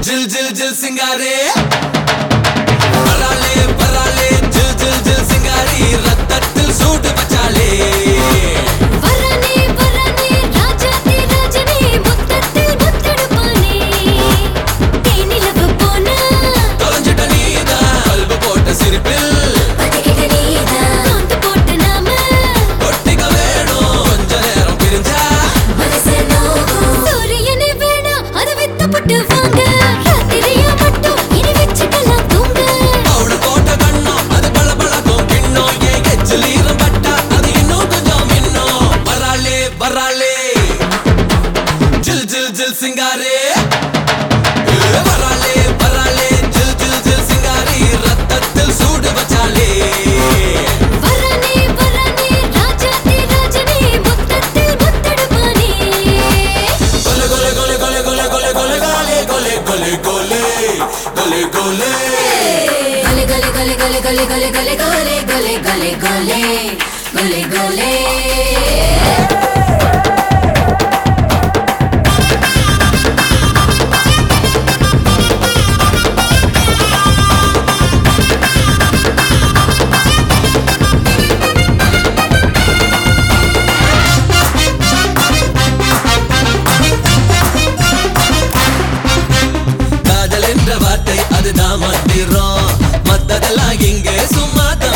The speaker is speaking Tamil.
ஜில் ஜில் ஜில் சிங்காரே பராலே பராலே ஜில் ஜில் ஜில் சிங்காரி ரத்தத்தில் சூடு பச்சாலே வரானே வரானே ராஜாதி ராஜனே முத்தத்தில் முத்தெடுப்பானே தேனிலவு போனா தொலைஞ்சிட்ட நீதான் கல்பு போட்ட சிரிப்பில் பதுக்கிட்ட நீதான் காந்து போட்ட நாம ஒட்டிக்க வேணும் கொஞ்ச நேரம் பிரிஞ்சா மனசு நோகும் சூரியனே வேணாம் அதை வித்தப்பட்டு வாங்க ராத்திரியா மட்டும் இனி வச்சுக்கலாம் தூங்க பவுடர் போட்ட கண்ணம் அது பள பளக்கும் கிண்ணம் ஏன் எச்சில் ஈரம் பட்டா அது இன்னும் கொஞ்சம் மின்னும் வராளே வராளே ஜில் ஜில் ஜில் சிங்காரே ஏ, வராளே வராளே ஜில் ஜில் ஜில் சிங்காரி ரத்தத்தில் சூடு வச்சாலே வரானே வரானே ராஜாதி ராஜனே முத்தத்தில் முத்தெடுப்பானே கொலே கொலே கொலே கொலே கொலே கொலே கொலே காலே கொலே கொலே கொலே கொலே கொலே gole gole gole gole gole gole gole gole gole gole gole காதல் என்ற வார்த்தை அதுதான் மந்திரம் மத்ததெல்லாம் இங்கே சும்மா